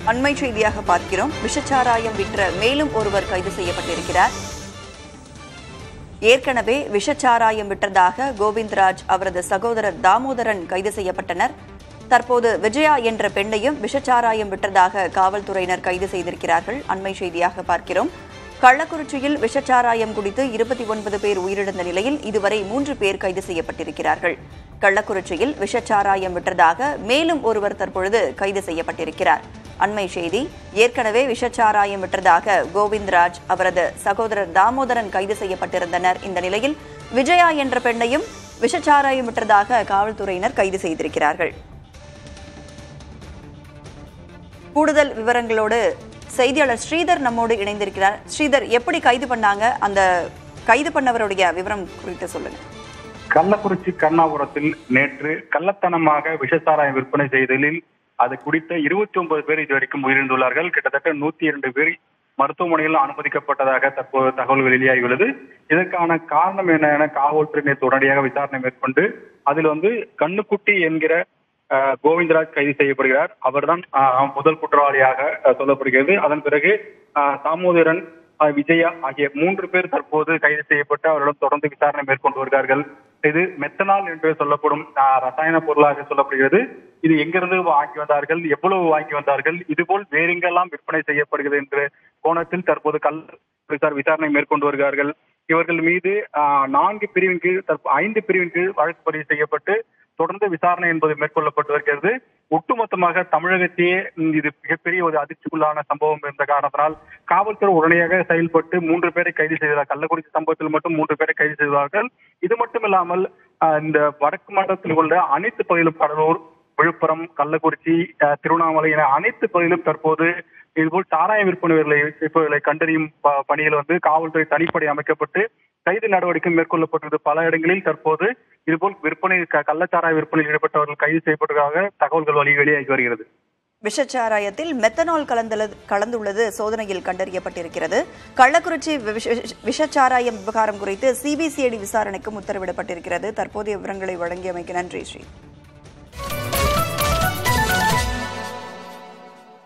அண்மை செய்தியாக பார்க்கிறோம் விஷச்சாராயம் விற்ற மேலும் ஒருவர் கைது செய்யப்பட்டிருக்கிறார் ஏற்கனவே விஷச்சாராயம் விற்றதாக கோவிந்தராஜ் அவரது சகோதரர் தாமோதரன் கைது செய்யப்பட்டனர் தற்போது விஜயா என்ற பெண்ணையும் விஷச்சாராயம் விற்றதாக காவல்துறையினர் கைது செய்திருக்கிறார்கள் அண்மை செய்தியாக பார்க்கிறோம் கள்ளக்குறிச்சியில் விஷச்சாராயம் குடித்து இருபத்தி ஒன்பது பேர் உயிரிழந்த நிலையில் இதுவரை மூன்று பேர் கைது செய்யப்பட்டிருக்கிறார்கள் கள்ளக்குறிச்சியில் விஷச்சாராயம் விற்றதாக மேலும் ஒருவர் தற்பொழுது கைது செய்யப்பட்டிருக்கிறார் அண்மை செய்தி ஏற்கனவே விஷச்சாராயம் விற்றதாக கோவிந்தராஜ் அவரது சகோதரர் தாமோதரன் கைது செய்யப்பட்டிருந்தனர் இந்த நிலையில் விஜயா என்ற பெண்ணையும் விஷச்சாராயம் விற்றதாக காவல்துறையினர் கைது செய்திருக்கிறார்கள் கூடுதல் விவரங்களோடு செய்தியாளர் ஸ்ரீதர் நம்மோடு இணைந்திருக்கிறார் ஸ்ரீதர் எப்படி கைது பண்ணாங்க அந்த கைது பண்ணவருடைய விவரம் குறித்து சொல்லுங்க கள்ளக்குறிச்சி கருணாபுரத்தில் நேற்று கள்ளத்தனமாக விஷசாராயம் விற்பனை செய்தலில் அது குடித்த இருபத்தி ஒன்பது பேர் இதுவரைக்கும் உயிரிழந்துள்ளார்கள் கிட்டத்தட்ட நூத்தி இரண்டு பேர் மருத்துவமனையில் அனுமதிக்கப்பட்டதாக தற்போது தகவல் வெளியாகியுள்ளது இதற்கான காரணம் என்ன என காவல்துறை நேற்று உடனடியாக விசாரணை மேற்கொண்டு அதில் வந்து கண்ணுக்குட்டி என்கிற அஹ், கோவிந்தராஜ் கைது செய்யப்படுகிறார் அவர்தான் அஹ், முதல் குற்றவாளியாக அஹ், சொல்லப்படுகிறது அதன் பிறகு அஹ், தாமோதரன் அஹ், விஜயா ஆகிய மூன்று பேர் தற்போது கைது செய்யப்பட்டு அவரிடம் தொடர்ந்து விசாரணை மேற்கொண்டு வருகிறார்கள் இது மெத்தனால் என்று சொல்லப்படும் அஹ், ரசாயன பொருளாக சொல்லப்படுகிறது இது எங்கிருந்து வாங்கி வந்தார்கள் எவ்வளவு வாங்கி வந்தார்கள் இதுபோல் வேறெங்கெல்லாம் விற்பனை செய்யப்படுகிறது என்ற கோணத்தில் தற்போது கல் போலீசார் விசாரணை மேற்கொண்டு வருகிறார்கள் இவர்கள் மீது அஹ், நான்கு பிரிவின் கீழ் தற்ப- ஐந்து பிரிவின் கீழ் வழக்கு பதிவு செய்யப்பட்டு தொடர்ந்து விசாரணை என்பது மேற்கொள்ளப்பட்டு வருகிறது ஒட்டுமொத்தமாக தமிழகத்தையே ம், இது மிகப்பெரிய ஒரு அதிர்ச்சிக்குள்ளான சம்பவம் இருந்த காரணத்தினால் காவல்துறை உடனடியாக செயல்பட்டு மூன்று பேரை கைது செய்தார் கள்ளக்குறிச்சி சம்பவத்தில் மட்டும் மூன்று பேரை கைது செய்தார்கள் இது மட்டும் இல்லாமல் அஹ், இந்த வடக்கு மாவட்டத்தில் உள்ள அனைத்து பகுதியிலும் கடலூர் விழுப்புரம் கள்ளக்குறிச்சி அஹ், திருவண்ணாமலை என அனைத்து பகுதியிலும் தற்போது இதுபோல் சாராய விற்பனைகளை விற்பவர்களை கண்டறியும் ப- பணியில் வந்து காவல்துறை தனிப்படை அமைக்கப்பட்டு கைது நடவடிக்கை மேற்கொள்ளப்பட்டது பல இடங்களில் தற்போது இதுபோல் விற்பனை க- கள்ளச்சாராய விற்பனையில் ஈடுபட்டவர்கள் கைது செய்யப்பட்டதாக தகவல்கள் வழி வெளியாகி வருகிறது விஷச்சாராயத்தில் மெத்தனால் கலந்துள்ளது கலந்துள்ளது சோதனையில் கண்டறியப்பட்டிருக்கிறது கள்ளக்குறிச்சி விஷ- விஷச்சாராயம் விவகாரம் குறித்து சிபிசிஐடி விசாரணைக்கும் உத்தரவிடப்பட்டிருக்கிறது தற்போதைய விவரங்களை வழங்கியமைக்கு நன்றி ஸ்ரீ